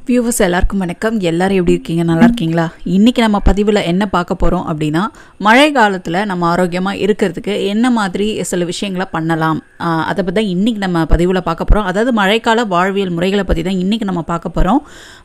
viewers எல்லாருக்கும் வணக்கம் எல்லாரும் எப்படி இருக்கீங்க நல்லா இருக்கீங்களா இன்றைக்கி நம்ம பதிவில் என்ன பார்க்க போகிறோம் அப்படின்னா மழை காலத்தில் நம்ம ஆரோக்கியமாக இருக்கிறதுக்கு என்ன மாதிரி சில விஷயங்களை பண்ணலாம் ஆஹ் அதை பற்றி தான் இன்றைக்கி நம்ம பதிவில் பார்க்க போகிறோம் அதாவது மழைக்கால வாழ்வியல் முறைகளை பற்றி தான் இன்றைக்கி நம்ம பார்க்க போகிறோம்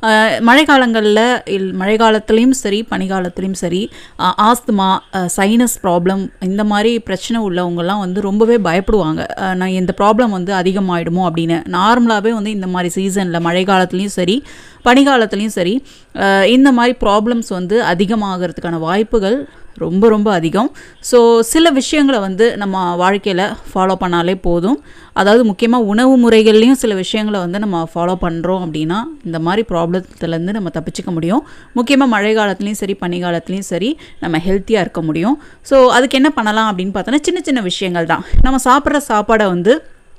மழை காலங்களில் இல் மழை காலத்துலேயும் சரி பனிகாலத்துலேயும் சரி ஆஹ் ஆஸ்துமா சைனஸ் ப்ராப்ளம் இந்த மாதிரி பிரச்சனை உள்ளவங்கலாம் வந்து ரொம்பவே பயப்படுவாங்க ஆஹ் நான் இந்த ப்ராப்ளம் வந்து அதிகமாயிடுமோ அப்படின்னு நார்மலாகவே வந்து இந்த மாதிரி சீசனில் மழை காலத்துலேயும் சரி பனிகாலத்துலேயும் சரி அஹ் இந்த மாதிரி ப்ராப்ளம்ஸ் வந்து அதிகமாகிறதுக்கான வாய்ப்புகள் ரொம்ப ரொம்ப அதிகம் ஸோ சில விஷயங்களை வந்து நம்ம வாழ்க்கையில் ஃபாலோ பண்ணாலே போதும் அதாவது முக்கியமாக உணவு முறைகள்லையும் சில விஷயங்களை வந்து நம்ம ஃபாலோ பண்ணுறோம் அப்படின்னா இந்த மாதிரி ப்ராப்ளத்துலேருந்து நம்ம தப்பிச்சுக்க முடியும் முக்கியமாக மழை காலத்துலேயும் சரி பனிகாலத்துலேயும் சரி நம்ம ஹெல்த்தியாக இருக்க முடியும் ஸோ அதுக்கு என்ன பண்ணலாம் அப்படின்னு பார்த்தோன்னா சின்ன சின்ன விஷயங்கள் தான் நம்ம சாப்பிட்ற சாப்பாடை வந்து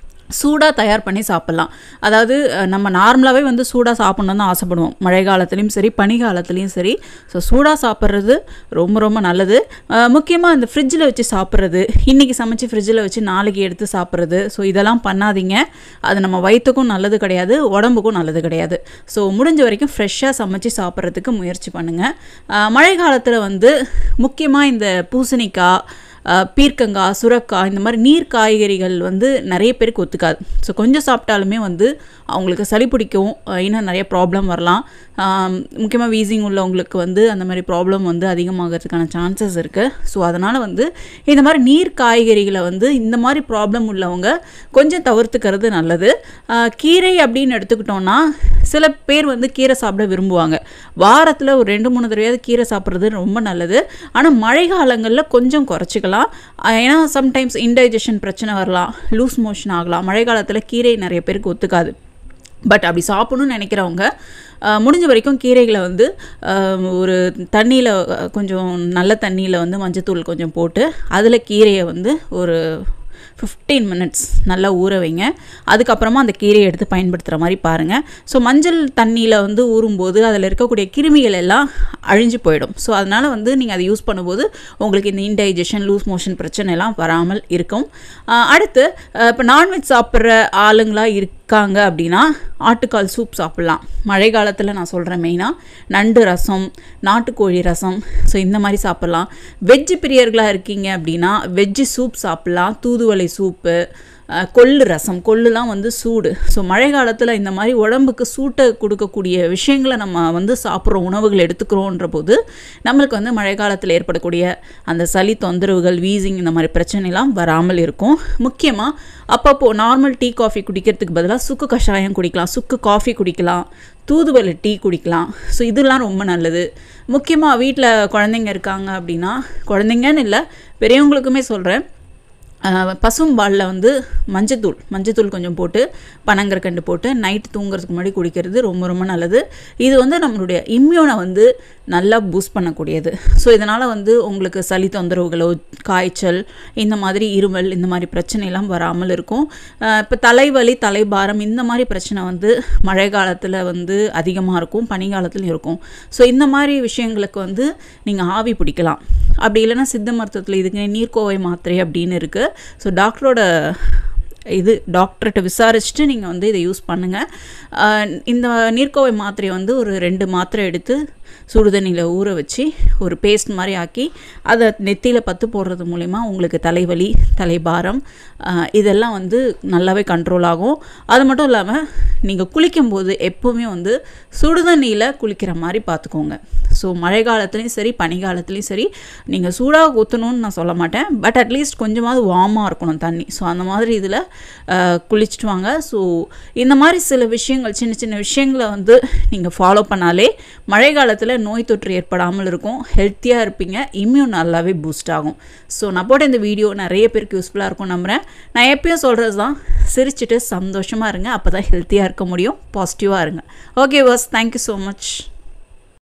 சூடாக தயார் பண்ணி சாப்பிட்லாம் அதாவது அஹ், நம்ம நார்மலாகவே வந்து சூடாக சாப்பிட்ணுன்னு தான் ஆசைப்படுவோம் மழை காலத்துலேயும் சரி பனி காலத்துலேயும் சரி ஸோ சூடாக சாப்பிட்றது ரொம்ப ரொம்ப நல்லது முக்கியமாக இந்த ஃப்ரிட்ஜில் வச்சு சாப்பிட்றது இன்றைக்கி சமைச்சு ஃப்ரிட்ஜில் வச்சு நாளைக்கு எடுத்து சாப்பிட்றது ஸோ இதெல்லாம் பண்ணாதீங்க அது நம்ம வயிற்றுக்கும் நல்லது கிடையாது உடம்புக்கும் நல்லது கிடையாது ஸோ முடிஞ்ச வரைக்கும் ஃப்ரெஷ்ஷாக சமைச்சு சாப்பிட்றதுக்கு முயற்சி பண்ணுங்கள் மழை காலத்தில் வந்து முக்கியமாக இந்த பூசணிக்காய் அஹ், பீர்க்கங்காய் சுரக்காய் இந்த மாதிரி நீர் காய்கறிகள் வந்து நிறைய பேருக்கு ஒத்துக்காது ஸோ கொஞ்சம் சாப்பிட்டாலுமே வந்து அவங்களுக்கு சளி பிடிக்கும் அஹ், இன்னும் நிறைய ப்ராப்ளம் வரலாம் முக்கியமாக வீசிங் உள்ளவங்களுக்கு வந்து அந்த மாதிரி ப்ராப்ளம் வந்து அதிகமாகிறதுக்கான சான்சஸ் இருக்குது ஸோ அதனால் வந்து இந்த மாதிரி நீர் காய்கறிகளை வந்து இந்த மாதிரி ப்ராப்ளம் உள்ளவங்க கொஞ்சம் தவிர்த்துக்கிறது நல்லது அஹ், கீரை அப்படின்னு எடுத்துக்கிட்டோன்னா சில பேர் வந்து கீரை சாப்பிட விரும்புவாங்க வாரத்தில் ஒரு ரெண்டு மூணு தடவையாவது கீரை சாப்பிட்றது ரொம்ப நல்லது ஆனால் மழை காலங்களில் கொஞ்சம் குறைச்சிக்கலாம் அஹ் ஏன்னா சம்டைம்ஸ் இன்டைஜஷன் பிரச்சனை வரலாம் லூஸ் மோஷன் ஆகலாம் மழை காலத்தில் கீரை நிறைய பேருக்கு ஒத்துக்காது பட் அப்படி சாப்பிடணும்னு நினைக்கிறவங்க அஹ், முடிஞ்ச வரைக்கும் கீரைகளை வந்து அஹ், ஒரு தண்ணியில் கொஞ்சம் நல்ல தண்ணியில் வந்து மஞ்சத்தூள் கொஞ்சம் போட்டு அதில் கீரையை வந்து ஒரு ஃபிஃப்டீன் மினிட்ஸ் நல்லா ஊற வைங்க அதுக்கப்புறமா அந்த கீரையை எடுத்து பயன்படுத்துகிற மாதிரி பாருங்கள் ஸோ மஞ்சள் தண்ணியில் வந்து ஊறும்போது அதில் இருக்கக்கூடிய கிருமிகள் எல்லாம் அழிஞ்சு போயிடும் ஸோ அதனால் வந்து நீங்கள் அதை யூஸ் பண்ணும்போது உங்களுக்கு இந்த இன்டைஜஷன் லூஸ் மோஷன் பிரச்சனை எல்லாம் வராமல் இருக்கும் ஆஹ் அடுத்து இப்போ நான்வெஜ் சாப்பிட்ற ஆளுங்களா இருக்காங்க அப்படின்னா ஆட்டுக்கால் சூப் சாப்பிட்லாம் மழை காலத்தில் நான் சொல்கிறேன் மெயினாக நண்டு ரசம் நாட்டுக்கோழி ரசம் ஸோ இந்த மாதிரி சாப்பிட்லாம் வெஜ்ஜு பிரியர்களாக இருக்கீங்க அப்படின்னா வெஜ்ஜு சூப் சாப்பிட்லாம் தூதுவளை சூப்பு அஹ், கொள்ளு ரசம் கொள்ளுலாம் வந்து சூடு ஸோ மழை காலத்தில் இந்த மாதிரி உடம்புக்கு சூட்டை கொடுக்கக்கூடிய விஷயங்களை நம்ம வந்து சாப்பிட்றோம் உணவுகள் எடுத்துக்கிறோன்ற போது நம்மளுக்கு வந்து மழை காலத்தில் ஏற்படக்கூடிய அந்த சளி தொந்தரவுகள் வீசிங் இந்த மாதிரி பிரச்சனைலாம் வராமல் இருக்கும் முக்கியமாக அப்பப்போ நார்மல் டீ காஃபி குடிக்கிறதுக்கு பதிலாக சுக்கு கஷாயம் குடிக்கலாம் சுக்கு காஃபி குடிக்கலாம் தூதுவளை டீ குடிக்கலாம் ஸோ இதெல்லாம் ரொம்ப நல்லது முக்கியமாக வீட்டில் குழந்தைங்க இருக்காங்க அப்படின்னா குழந்தைங்கன்னு இல்லை பெரியவங்களுக்குமே சொல்கிறேன் பசும்பாலில் வந்து மஞ்சத்தூள் மஞ்சத்தூள் கொஞ்சம் போட்டு பனங்கற்கண்டு போட்டு நைட் தூங்குறதுக்கு முன்னாடி குடிக்கிறது ரொம்ப ரொம்ப நல்லது இது வந்து நம்மளுடைய இம்யூனை வந்து நல்லா பூஸ்ட் பண்ணக்கூடியது ஸோ இதனால் வந்து உங்களுக்கு சளி தொந்தரவுகளோ காய்ச்சல் இந்த மாதிரி இருமல் இந்த மாதிரி பிரச்சனைலாம் வராமல் இருக்கும் இப்போ தலைவலி தலைபாரம் இந்த மாதிரி பிரச்சனை வந்து மழை காலத்தில் வந்து அதிகமாக இருக்கும் பனிகாலத்துலையும் இருக்கும் ஸோ இந்த மாதிரி விஷயங்களுக்கு வந்து நீங்கள் ஆவி பிடிக்கலாம் அப்படி இல்லைன்னா சித்த மருத்துவத்தில் இதுக்கு நீர்க்கோவை மாத்திரை அப்படின்னு இருக்குது ஸோ டாக்டரோட இது டாக்டர்கிட்ட விசாரிச்சுட்டு நீங்கள் வந்து இதை யூஸ் பண்ணுங்கள் இந்த நீர்க்கோவை மாத்திரையை வந்து ஒரு ரெண்டு மாத்திரை எடுத்து சுடுதண்ணியில் ஊற வச்சு ஒரு பேஸ்ட் மாதிரி ஆக்கி அதை நெத்தியில் பத்து போடுறது மூலிமா உங்களுக்கு தலைவலி தலைபாரம் ஆஹ், இதெல்லாம் வந்து நல்லாவே கண்ட்ரோல் ஆகும் அது மட்டும் இல்லாமல் நீங்கள் குளிக்கும்போது எப்போவுமே வந்து சுடுதண்ணியில் குளிக்கிற மாதிரி பார்த்துக்கோங்க ஸோ மழை காலத்துலேயும் சரி பனிகாலத்துலேயும் சரி நீங்கள் சூடாக ஊற்றணும்னு நான் சொல்ல மாட்டேன் பட் அட்லீஸ்ட் கொஞ்சமாவது வார்மாக இருக்கணும் தண்ணி ஸோ அந்த மாதிரி இதில் குளிச்சுட்டு வாங்க ஸோ இந்த மாதிரி சில விஷயங்கள் சின்ன சின்ன விஷயங்களை வந்து நீங்கள் ஃபாலோ பண்ணாலே மழை காலத்தில் நோய் தொற்று ஏற்படாமல் இருக்கும் ஹெல்த்தியாக இருப்பீங்க இம்யூன் நல்லாவே பூஸ்ட் ஆகும் ஸோ நான் போட்ட இந்த வீடியோ நிறைய பேருக்கு யூஸ்ஃபுல்லாக இருக்கும் நம்புகிறேன் நான் எப்பயும் சொல்கிறது தான் சிரிச்சிட்டு சந்தோஷமாக இருங்க அப்போ தான் ஹெல்த்தியாக இருக்க முடியும் பாசிட்டிவாக இருங்க ஓகே வாஸ் தேங்க்யூ ஸோ மச்